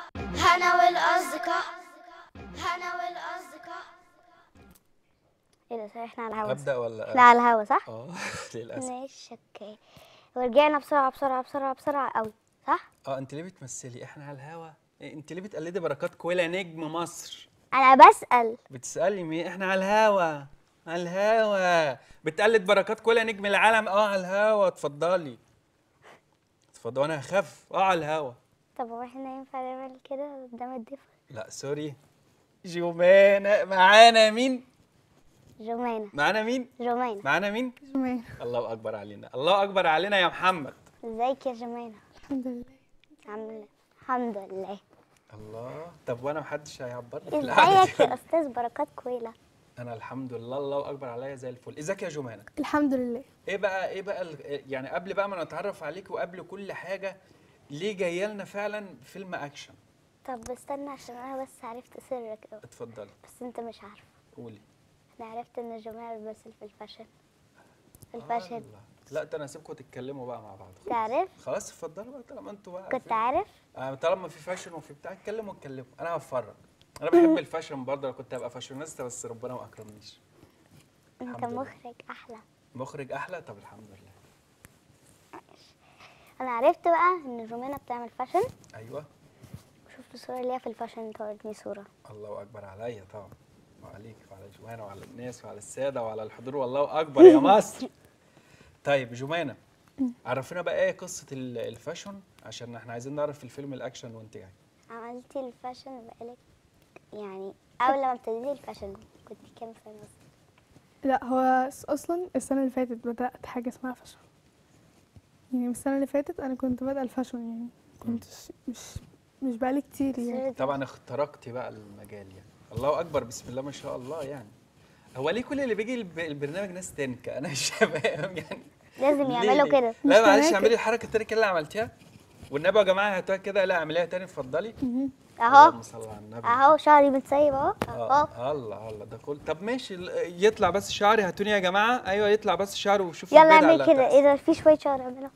هنا والأصدقاء هنا والأصدقاء ايه ده صحيح احنا على الهوا ابدا ولا احنا على الهوا صح؟ اه للاسف ماشي اوكي ورجعنا بسرعة بسرعة بسرعة بسرعة قوي صح؟ اه انت ليه بتمثلي احنا على الهوا إيه انت ليه بتقلدي بركات كويلا نجم مصر انا بسأل بتسالي مين احنا على الهوا على الهوا بتقلد بركات كويلا نجم العالم اه على الهوا اتفضلي اتفضلي انا هخاف اه على الهوا طب هو احنا ينفع نعمل كده قدام الضيف؟ لا سوري جمانة معانا مين جمانة معانا مين جمانة معانا مين جميل الله اكبر علينا الله اكبر علينا يا محمد ازيك يا جمانة؟ الحمد لله عاملة الحمد لله الله طب وانا محدش هيعبرني في ازيك القعدة دي يا استاذ بركات كويلة؟ انا الحمد لله الله اكبر عليا زي الفل ازيك يا جمانة الحمد لله ايه بقى ايه بقى ال- يعني قبل بقى ما نتعرف عليك وقبل كل حاجه ليه جايه لنا فعلا فيلم اكشن طب استنى عشان انا بس عرفت سرك أوي. اتفضلي بس انت مش عارف قولي انا عرفت ان جمانة بتمثل في الفاشن في الفاشن الله. لا ده انا اسيبكم تتكلموا بقى مع بعض تعرف؟ خلاص اتفضلوا بقى طالما انتوا بقى كنت عارفين. عارف؟ آه، طالما في فاشن وفي بتاع اتكلموا اتكلموا انا هتفرج انا بحب الفاشن برضه انا كنت هبقى فاشونيستا بس ربنا ما اكرمنيش انت الحمد لله. مخرج احلى مخرج احلى طب الحمد لله انا عرفت بقى ان جمانة بتعمل فاشن ايوه شفت صورة ليها في الفاشن انت وريتني صورة الله اكبر عليا طبعا وعليك وعلى جمانه وعلى الناس وعلى الساده وعلى الحضور والله اكبر يا مصر طيب جمانه عرفنا بقى ايه قصه ال- الفاشن عشان احنا عايزين نعرف الفيلم الاكشن وانت جاي عملتي الفاشن بقالك يعني اول لما ابتديتي الفاشن كنت كام سنة مثلا لا هو س- اصلا السنه اللي فاتت بدات حاجه اسمها فاشن يعني من السنه اللي فاتت انا كنت بادئه الفاشن يعني كنتش مش مش بقالي كتير يعني طبعا اخترقتي بقى المجال يعني الله اكبر بسم الله ما شاء الله يعني هو ليه كل اللي بيجي الب- البرنامج ناس تنكة انا مش فاهم يعني لازم ليه- يعملوا ليه؟ كده لا مش معلش تناكة. اعملي الحركه التانية اللي عملتيها والنبي يا جماعه هاتوها كده لا اعمليها تاني اتفضلي اهو اللهم صل على النبي اهو شعري متسيب اهو اهو اه الله الله ده كل طب ماشي ال- يطلع بس شعري هاتوني يا جماعه ايوه يطلع بس شعره وشوفوا يلا البدعة اعمل اللي كده هتحصل. ايه ده في شوية شعر اعمله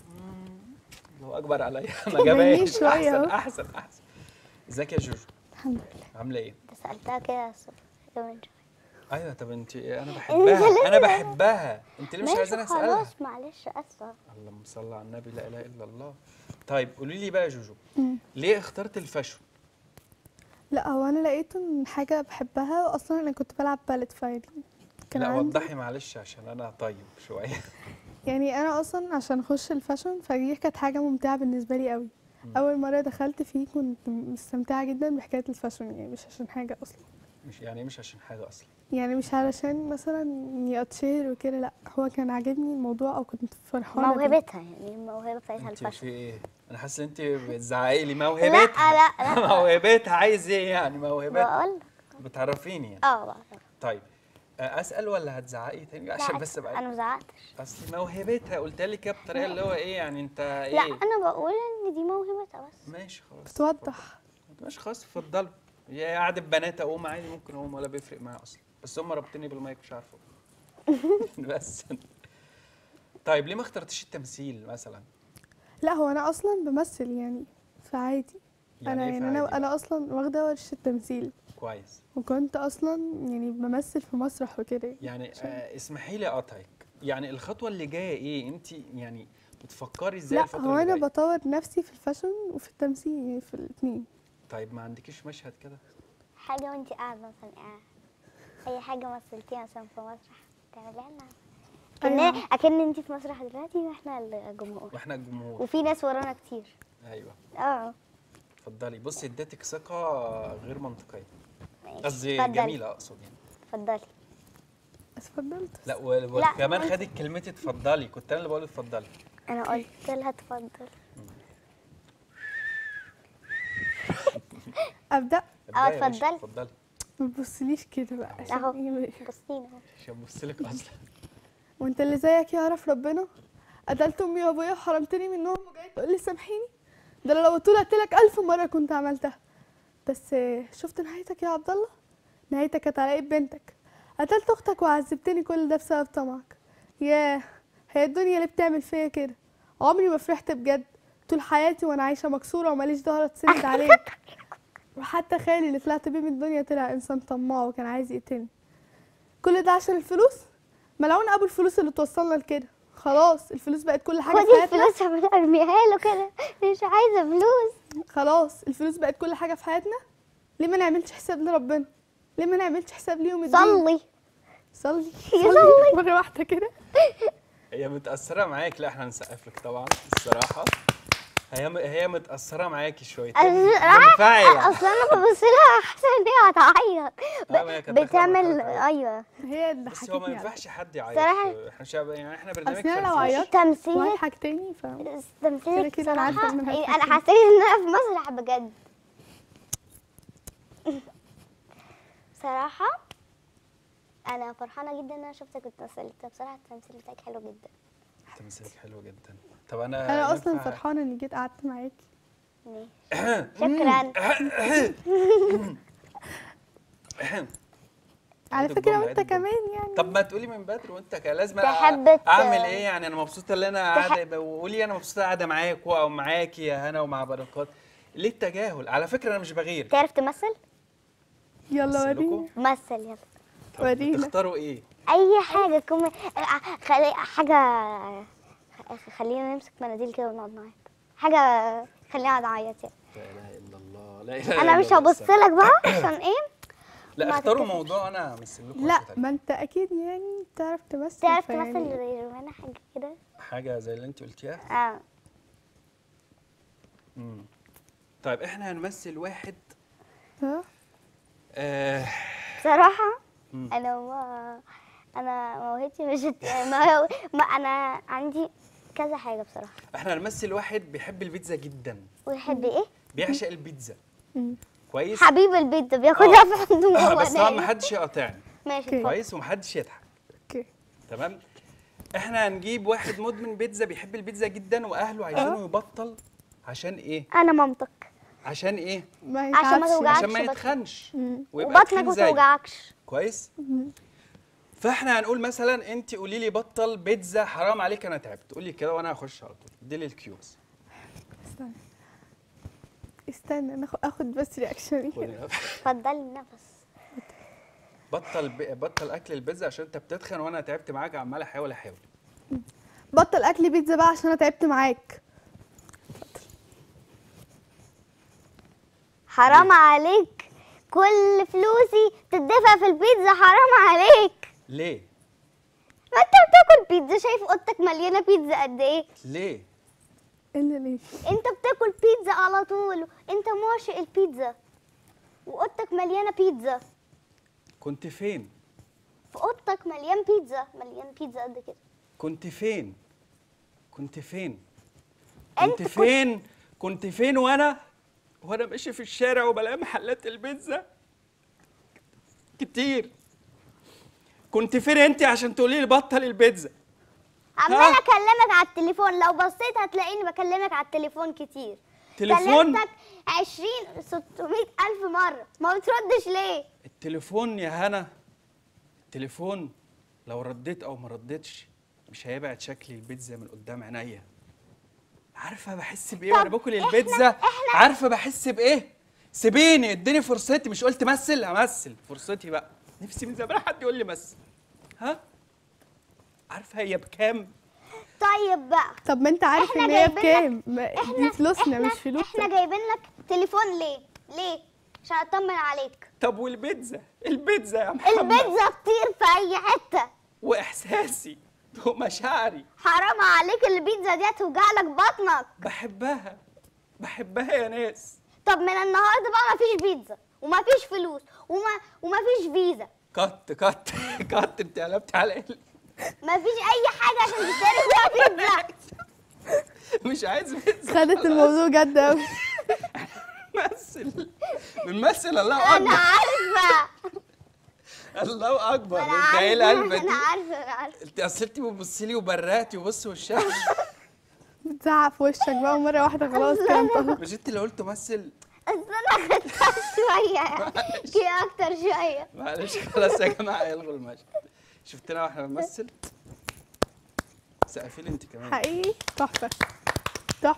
الله اكبر عليا ما باينين جابهاش شوية احسن أهو. احسن احسن ازيك يا جوجو الحمد لله عامله ايه انت سألتها كده الصبح يومين شوية. ايوه طب انت انا بحبها انا بحبها انت ليه مش ماشي عايزاني اسالها خلاص معلش اسفة اللهم صل على النبي لا اله الا الله طيب قولي لي بقى يا جوجو ليه اخترت الفاشن لا هو انا لقيت ان حاجه بحبها واصلا انا كنت بلعب بالت فايدي كان لا عندي وضحي معلش عشان انا طيب شويه يعني انا اصلا عشان اخش الفاشن فدي كانت حاجه ممتعه بالنسبه لي قوي اول مره دخلت فيه كنت مستمتعه جدا بحكايه الفاشن يعني مش عشان حاجه اصلا مش يعني مش عشان حاجه اصلا يعني مش علشان مثلا اني اتشير وكده لا هو كان عاجبني الموضوع او كنت فرحانه بيه. موهبتها يعني الموهبة بتاعتها انت في الفاشن ايه انا حاسه ان انت بتزعقي لي لا موهبتها لا لا موهبتها عايز ايه يعني موهبتها بقول بتعرفيني يعني اه بقى. طيب آه، اسال ولا هتزعقي تاني عشان لا، بس ابقى انا مزعقتش اصل موهبتها قلت لك كده بطريقه اللي هو ايه يعني انت ايه لا انا بقول ان دي موهبتها بس ماشي خلاص بتوضح ماشي خلاص اتفضلوا يا قعدة بنات اقوم عادي ممكن اقوم ولا بيفرق معايا اصلا بس هم رابطيني بالمايك مش عارفه بس طيب ليه ما اخترتيش التمثيل مثلا لا هو انا اصلا بمثل يعني فعادي يعني انا إيه يعني فعادي انا بقى؟ انا اصلا واخده ورشه تمثيل كويس وكنت اصلا يعني بمثل في مسرح وكده يعني آه اسمحي لي اقاطعك يعني الخطوه اللي جايه ايه انت يعني بتفكري ازاي لا الفتره هو اللي انا جايه بطور نفسي في الفاشن وفي التمثيل يعني في الاثنين طيب ما عندكيش مشهد كده حاجة وانت قاعدة مثلا قاعدة اي حاجة مثلتيها مثلا في مسرح تعمليها لنا كأن أيوة. اكن انت في مسرح دلوقتي واحنا الجمهور واحنا الجمهور وفي ناس ورانا كتير ايوه اه اتفضلي بصي اديتك ثقه غير منطقيه ماشي. قصدي اتفضلي. جميله اقصد يعني اتفضلي اتفضلت لا و- لا، وكمان وانت- خدت كلمتي اتفضلي كنت انا اللي بقول اتفضلي انا قلت لها اتفضل ابدا ابدأي يا باشا، اتفضلي. اتفضلي ما تبصليش كده بقى عشان اهو إيه؟ بصينا اهو مش هبص لك اصلا وانت اللي زيك يعرف ربنا قتلت امي وابويا وحرمتني منهم وجاي تقول لي سامحيني ده انا لو طلعت لك الف مره كنت عملتها بس آه، شفت نهايتك يا عبد الله نهايتك كانت على ايد بنتك قتلت اختك وعذبتني كل ده بسبب طمعك ياه هي الدنيا اللي بتعمل فيا كده عمري ما فرحت بجد طول حياتي وانا عايشه مكسوره وماليش ظهر اتسند عليه وحتى خالي اللي طلعت بيه من الدنيا طلع انسان طماع وكان عايز يقتلني كل ده عشان الفلوس ملعون ابو الفلوس اللي توصلنا لكده خلاص الفلوس بقت كل حاجه في خدي حياتنا الفلوس اعملي- ارميها له كده مش عايزه فلوس خلاص الفلوس بقت كل حاجه في حياتنا ليه ما نعملش حساب لربنا ليه ما نعملش حساب ليهم الدين صلي صلي صلي. مره واحده كده هي متأثرة معاك لا احنا هنسقف لك طبعا الصراحة هي م... هي متأثرة معاكي شويتين منفعلة اصل انا ببص لها حاسه ان هي هتعيط لا، ما هي كانت داخلة بتعمل مرحلة ايوه هي اللي بس هو ما حكتني على ينفعش حد يعيط صراحة. احنا شعب يعني احنا برنامج أصل أنا لو فرفوش. عيطت تمثيلك وهضحك تاني ف تمثيلك كده أنا عارفة صراحه إن إيه، هضحك انا حسيت ان انا في مسرح بجد صراحه انا فرحانه جدا ان انا شفتك واتمثلت بصراحه التمثيل بتاعك حلو جدا تمثيلك حلو جدا طب انا انا اصلا ينفع- فرحانه اني جيت قعدت معاكي ماشي. شكرا على عيد فكره الجملة، وانت عيد الجملة. كمان يعني طب ما تقولي من بدري وانت كان لازم تحب ت- اعمل ايه يعني انا مبسوطه ان انا قاعده وقولي انا مبسوطه قاعده معاك او معاكي يا هنا ومع بركات ليه التجاهل على فكره انا مش بغير تعرف تمثل يلا أمثل لكم؟ وريني مثل يلا طب ورينا. تختاروا ايه اي حاجه كومي خلي حاجه خلينا نمسك مناديل كده ونقعد نعيط حاجه خلينا نعيط يعني لا اله الا الله لا اله انا إلا مش الله. هبص لك بقى عشان ايه لا ما اختاروا تتكسفش. موضوع انا امثل لكم لا واحدة تانية. ما انت اكيد يعني تعرف تمثل تعرف فيعني- تمثل زي رومانا حاجه كده حاجه زي اللي انت قلتيها اه مم. طيب احنا هنمثل واحد ها آه بصراحه مم. انا ما انا موهبتي مش الت- ما, ما انا عندي كذا حاجه بصراحه احنا هنمثل واحد بيحب البيتزا جدا ويحب ايه بيعشق البيتزا مم. كويس حبيب البيت ده بياخدها في حضنه وهو بس طبعا نايم. ما حدش يقاطعني ماشي أوكي. اتفضل. كويس ومحدش يضحك اوكي تمام احنا هنجيب واحد مدمن بيتزا بيحب البيتزا جدا واهله عايزينه يبطل عشان ايه انا مامتك عشان ايه ما عشان ما يتعبش. توجعش عشان ما بطنك. يتخنش مم. ويبقى وبطنك تخين ما زي توجعكش كويس فاحنا هنقول مثلا انت قولي لي بطل بيتزا حرام عليك انا تعبت قولي كده وانا هخش على طول اديلي الكيوز استنى استنى ناخد اخد بس رياكشني كده اتفضلي النفس بطل ب... بطل اكل البيتزا عشان انت بتتخن وانا تعبت معاك عمال احاول احاول بطل اكل بيتزا بقى عشان انا تعبت معاك حرام عليك كل فلوسي تدفع في البيتزا حرام عليك ليه ما انت بتاكل بيتزا شايف اوضتك مليانه بيتزا قد ايه ليه الا ليه انت بتاكل بيتزا على طول انت معشق البيتزا واوضتك مليانه بيتزا كنت فين في اوضتك مليان بيتزا مليان بيتزا قد كده كنت فين كنت فين انت كنت كنت- فين كنت فين وانا وانا ماشي في الشارع وبلاقي محلات البيتزا كتير كنت فين انت عشان تقولي لي بطل البيتزا عمال ها؟ اكلمك على التليفون لو بصيت هتلاقيني بكلمك على التليفون كتير تليفون؟ كلمتك 20 600 الف مره ما بتردش ليه التليفون يا هنا التليفون لو رديت او ما رديتش مش هيبعد شكل البيتزا من قدام عينيا عارفه بحس بايه وانا طب باكل إحنا- البيتزا إحنا- عارفه بحس بايه سيبيني اديني فرصتي مش قلت مثل همثل فرصتي بقى نفسي من زمان حد يقول لي مثل ها عارفه هي بكام طيب بقى طب ما انت عارف إحنا ان هي جايبين لك- بكام ما دي فلوسنا احنا مش فلوسك احنا جايبين لك تليفون ليه ليه عشان اطمن عليك طب والبيتزا البيتزا يا محمد البيتزا تطير في اي حته واحساسي ومشاعري حرام عليك البيتزا دي هتوجع لك بطنك بحبها بحبها يا ناس طب من النهارده بقى مفيش بيتزا ومفيش فلوس وما ومفيش فيزا كت كت كت انت قلبت على ايه مفيش اي حاجه عشان تشتري فيها بيتزا مش عايز بيتزا خدت الموضوع جد قوي بنمثل بنمثل الله انا اكبر عارفه الله اكبر انا انت ايه عارفه القلبه انا دي عارفه انا عارفه انت اصل انت بتبصي لي وبراتي وبص وشها بتزعق في وشك بقى مرة واحدة خلاص كده انت مش انت اللي قلت مثل اصل انا خدتها شويه كده اكتر شويه معلش خلاص يا جماعه الغوا المشهد شفتنا واحنا بنمثل سقفي لي انت كمان حقيقي تحفة تحفة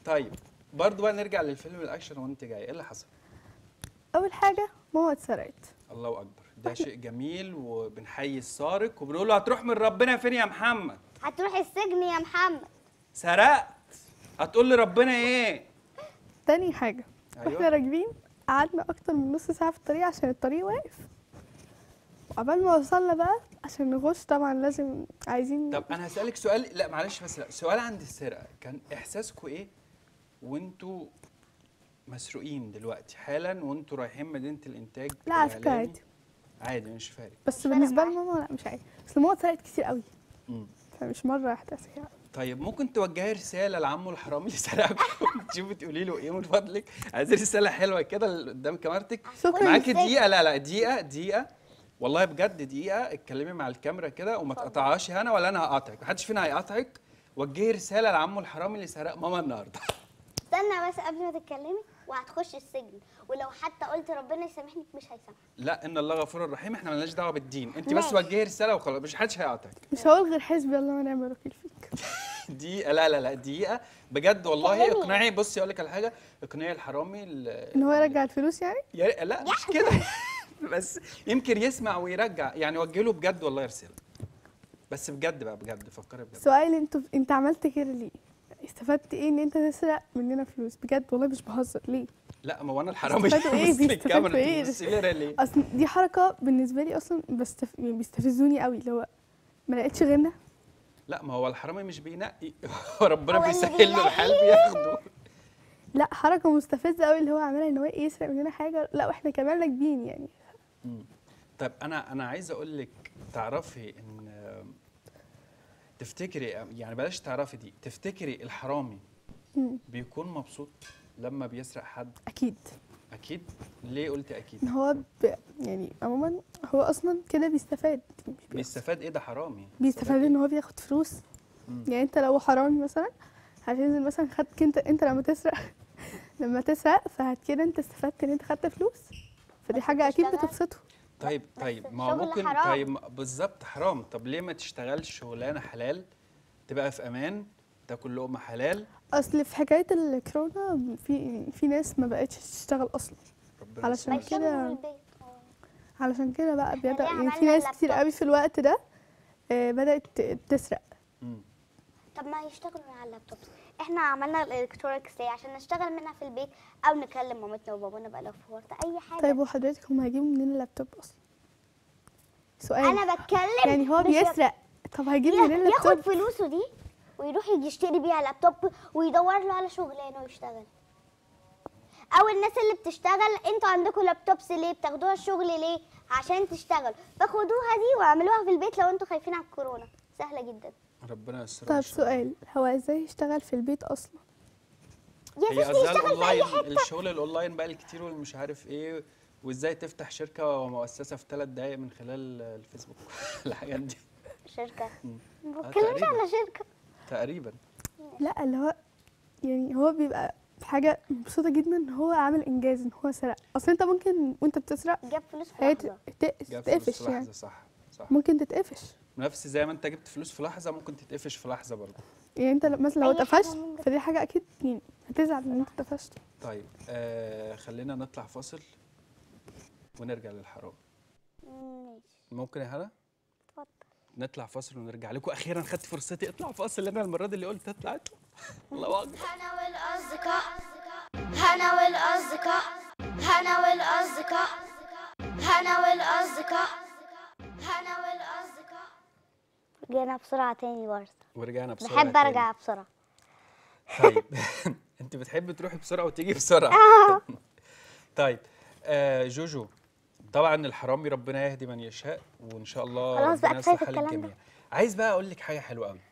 طيب برضو بقى نرجع للفيلم الاكشن وانت جاي ايه اللي حصل اول حاجه ماما اتسرقت الله اكبر ده شيء جميل وبنحيي السارق وبنقول له هتروح من ربنا فين يا محمد هتروح السجن يا محمد سرقت هتقول لي ربنا ايه تاني حاجه أيوة. واحنا راكبين قعدنا اكتر من نص ساعه في الطريق عشان الطريق واقف وعبال ما وصلنا بقى عشان نخش طبعا لازم عايزين طب انا هسالك سؤال لا معلش بس لا سؤال عند السرقه كان احساسكم ايه وانتوا مسروقين دلوقتي حالا وانتوا رايحين مدينه الانتاج لا على فكره الإعلامي؟ عادي عادي مش فارق بس فارق بالنسبه معايا. لماما لا مش عادي بس ماما اتسرقت كتير قوي مم. فمش مره واحده بس يعني. طيب ممكن توجهي رساله لعمه الحرامي اللي سرقكم تشوفي تقولي له ايه من فضلك عايز رساله حلوه كده اللي قدام كاميرتك شكرا معاكي السجن. دقيقه لا لا دقيقه دقيقه والله بجد دقيقه اتكلمي مع الكاميرا كده وما تقطعهاش هنا ولا انا هقاطعك محدش فينا هيقاطعك وجهي رساله لعمه الحرامي اللي سرق ماما النهارده استنى بس قبل ما تتكلمي وهتخش السجن ولو حتى قلت ربنا يسامحني مش هيسامحك لا ان الله غفور رحيم احنا مالناش دعوه بالدين انت بس ماشي. وجهي رساله وخلاص مش حدش هيقاطعك مش هقول غير حسبي الله ونعم الوكيل فيك دقيقه لا لا لا دقيقه بجد والله كلمني. اقنعي بصي اقول لك على حاجه اقنعي الحرامي ال- ان هو يرجع الفلوس يعني يا ري- لا مش كده بس يمكن يسمع ويرجع يعني وجه له بجد والله رساله بس بجد بقى بجد فكري بجد سؤال انت انت عملت كده ليه استفدت ايه ان انت تسرق مننا فلوس بجد والله مش بهزر ليه لا ما هو انا الحرامي استفادوا ايه؟ بص لي بيستفادوا الكاميرا ايه؟ انت بتبصي لي ليه اصل دي حركه بالنسبه لي اصلا بستف... يعني بيستفزوني قوي اللي هو ما لقيتش غيرنا لا ما هو الحرامي مش بينقي هو ربنا هو اللي بيسهل له الحال بياخده لا حركه مستفزه قوي اللي هو عاملها ان هو إيه يسرق مننا حاجه لا واحنا كمان راكبين يعني مم. طيب انا انا عايز اقول لك تعرفي ان تفتكري يعني بلاش تعرفي دي تفتكري الحرامي مم. بيكون مبسوط لما بيسرق حد اكيد اكيد ليه قلت اكيد ان هو ب... يعني عموما هو اصلا كده بيستفاد مش بيخسر. بيستفاد ايه ده حرامي بيستفاد ان هو بياخد فلوس مم. يعني انت لو حرامي مثلا هتنزل مثلا خدت انت انت لما تسرق لما تسرق فهت كده انت استفدت ان انت خدت فلوس فدي بس حاجه اكيد بتشتغل. بتبسطه طيب بس طيب ما هو شغل ممكن حرام. طيب ما- بالظبط حرام طب ليه ما تشتغلش شغلانه حلال تبقى في امان تاكل لقمه حلال اصل في حكايه الكورونا في في ناس ما بقتش تشتغل اصلا ربنا علشان يسلمك. بشتغل كده- من البيت آه. علشان كده بقى بيبدا ليه يعني في عملنا ناس كتير اللابتوب؟ قوي في الوقت ده آه، بدات ت- تسرق مم. طب ما يشتغلوا من على اللابتوب احنا عملنا الالكترونيكس دي عشان نشتغل منها في البيت او نكلم مامتنا وبابانا بقى لو في ورطه اي حاجه طيب وحضرتك هم هيجيبوا منين اللابتوب اصلا سؤال انا بتكلم يعني هو مش بيسرق طب هيجيب يا- منين ياخد اللابتوب فلوسه دي ويروح يجي يشتري بيها لابتوب ويدور له على شغلانه ويشتغل او الناس اللي بتشتغل انتوا عندكم لابتوبس ليه بتاخدوها الشغل ليه عشان تشتغل فخدوها دي واعملوها في البيت لو انتوا خايفين على الكورونا سهله جدا ربنا يستر طب سؤال هو ازاي يشتغل في البيت اصلا يا هي ستي قصدها يشتغل في اي الاونلاين حته الشغل الاونلاين بقى الكتير والمش عارف ايه وازاي تفتح شركه ومؤسسه في ثلاث دقائق من خلال الفيسبوك الحاجات دي شركه مم. ما آه، بتكلمش تقريباً. على شركه تقريبا لا اللي هو يعني هو بيبقى حاجه مبسوطه جدا ان هو عامل انجاز ان هو سرق اصل انت ممكن وانت بتسرق جاب فلوس في هي لحظه جاب ت- فلوس تتقفش في يعني لحظه صح صح ممكن تتقفش نفس زي ما انت جبت فلوس في لحظه ممكن تتقفش في لحظه برضه يعني انت ل- مثلا لو أي حاجة اتقفشت ممكن. فدي حاجه اكيد يعني هتزعل ان انت اتقفشت طيب آه خلينا نطلع فاصل ونرجع للحرام ماشي ممكن يا هلا اتفضل نطلع فاصل ونرجع لكم اخيرا خدت فرصتي اطلع فاصل انا المره دي اللي قلت اطلع اطلع الله اكبر هنا والأصدقاء هنا والأصدقاء هنا والأصدقاء هنا والأصدقاء هنا والأصدقاء رجعنا بسرعه تاني برضه ورجعنا بسرعه بحب تاني. ارجع بسرعه طيب انت بتحبي تروحي بسرعه وتيجي بسرعه طيب آه جوجو طبعا الحرامي ربنا يهدي من يشاء وان شاء الله خلاص بقى ربنا كفاية يصلح حال الكلام ده. الجميع عايز بقى اقول لك حاجه حلوه قوي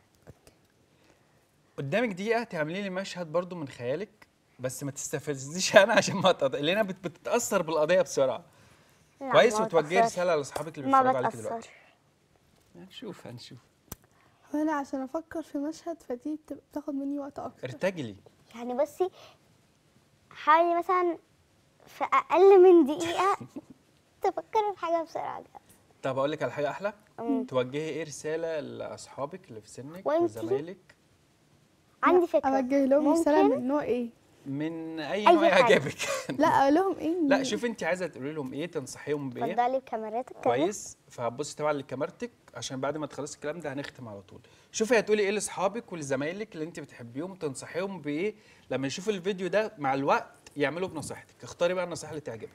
قدامك دقيقه تعملي لي مشهد برضو من خيالك بس ما تستفزنيش انا عشان ما أتقط- لان انا بت- بتتاثر بالقضيه بسرعه لا، كويس ما وتوجهي بتأثرش. رساله لاصحابك اللي ما بيتفرجوا عليك بتأثرش دلوقتي هنشوف هنشوف وانا عشان افكر في مشهد فدي بتبقى بتاخد مني وقت اكتر ارتجلي يعني بصي حاولي مثلا في اقل من دقيقه تفكري في حاجه بسرعه كده طب اقول لك على حاجه احلى مم. توجهي ايه رساله لاصحابك اللي في سنك وانتي؟ وزمايلك عندي فكره اوجه لهم رساله ممكن من نوع ايه من اي أي نوع حاجة. يعجبك لا اقول لهم ايه لا شوف انت عايزه تقولي لهم ايه تنصحيهم بايه اتفضلي بكاميرتك كده كويس فهتبصي طبعا لكاميرتك عشان بعد ما تخلصي الكلام ده هنختم على طول شوفي هتقولي ايه لاصحابك ولزمايلك اللي انت بتحبيهم تنصحيهم بايه لما يشوفوا الفيديو ده مع الوقت يعملوا بنصيحتك اختاري بقى النصيحه اللي تعجبك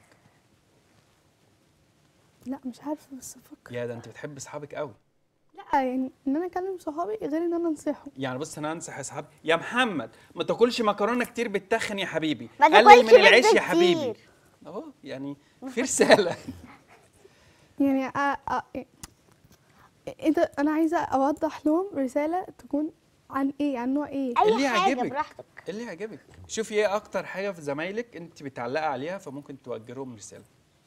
لا مش عارفه بس افكر يا ده انت بتحبي اصحابك قوي لا يعني ان انا اكلم صحابي غير ان انا انصحهم يعني بص انا انصح اصحابي يا محمد ما تاكلش مكرونه كتير بتخن يا حبيبي ما قلل تاكلش من العيش بيض يا حبيبي كتير. اهو يعني في رساله يعني أ... أ... انت انا عايزه اوضح لهم رساله تكون عن ايه عن نوع ايه اي اللي حاجه يعجبك. براحتك اللي يعجبك شوفي ايه اكتر حاجه في زمايلك انت بتعلقي عليها فممكن توجه لهم رساله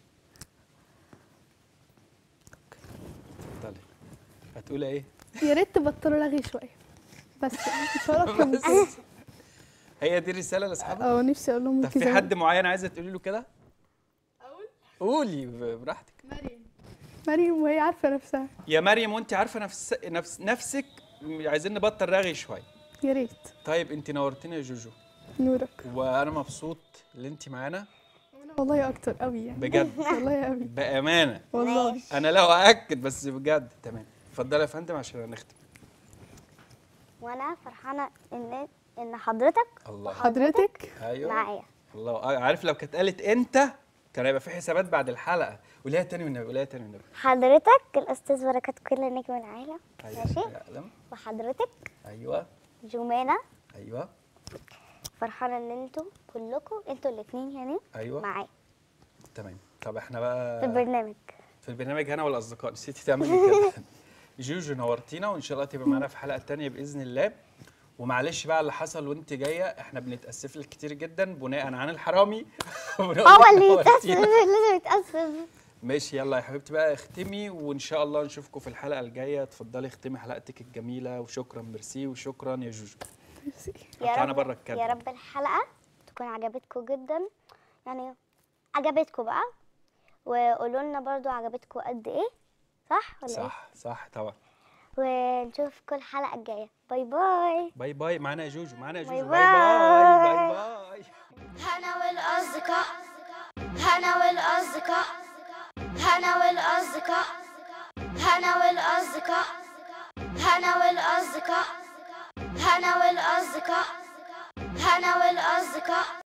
اتفضلي هتقولي ايه يا ريت تبطلوا رغي شويه بس يعني مش هعرف بس هي دي الرساله لاصحابك اه نفسي اقول لهم طب في كده. حد معين عايزه تقولي له كده قولي براحتك مريم مريم وهي عارفه نفسها يا مريم وانت عارفه نفس نفس نفسك عايزين نبطل رغي شويه يا ريت طيب انت نورتينا يا جوجو نورك وانا مبسوط ان انت معانا وانا والله اكتر قوي يعني بجد والله قوي بامانه والله انا لو ااكد بس بجد تمام اتفضلي يا فندم عشان نختم وانا فرحانه ان ان حضرتك الله حضرتك ايوه معايا الله آه، عارف لو كانت قالت انت كان هيبقى في حسابات بعد الحلقه قوليها تاني والنبي قوليها تاني والنبي حضرتك الاستاذ بركات كل نجم العالم ايوه ماشي يعلم. وحضرتك ايوه جمانة ايوه فرحانه ان انتوا كلكم انتوا الاثنين يعني ايوه معايا تمام طب احنا بقى في البرنامج في البرنامج هنا والاصدقاء نسيتي تعملي كده جوجو نورتينا وان شاء الله تبقى معانا في حلقه تانية باذن الله ومعلش بقى اللي حصل وانت جايه احنا بنتاسف لك كتير جدا بناء عن الحرامي وبنقول هو لك اللي يتأسف نورتينا. لازم يتأسف ماشي يلا يا حبيبتي بقى اختمي وان شاء الله نشوفكم في الحلقه الجايه اتفضلي اختمي حلقتك الجميله وشكرا ميرسي وشكرا يا جوجو ميرسي. يا طلعنا رب بره الكادر. يا رب الحلقة تكون عجبتكم جدا يعني عجبتكم بقى وقولوا لنا برضو عجبتكم قد ايه صح ولا صح صح طبعا ايه ونشوفكم الحلقة الجاية باي باي باي باي معانا يا جوجو معانا يا باي جوجو باي باي باي باي هنا والأصدقاء هنا والأصدقاء هنا والأصدقاء هنا والأصدقاء هنا والأصدقاء هنا والأصدقاء هنا والأصدقاء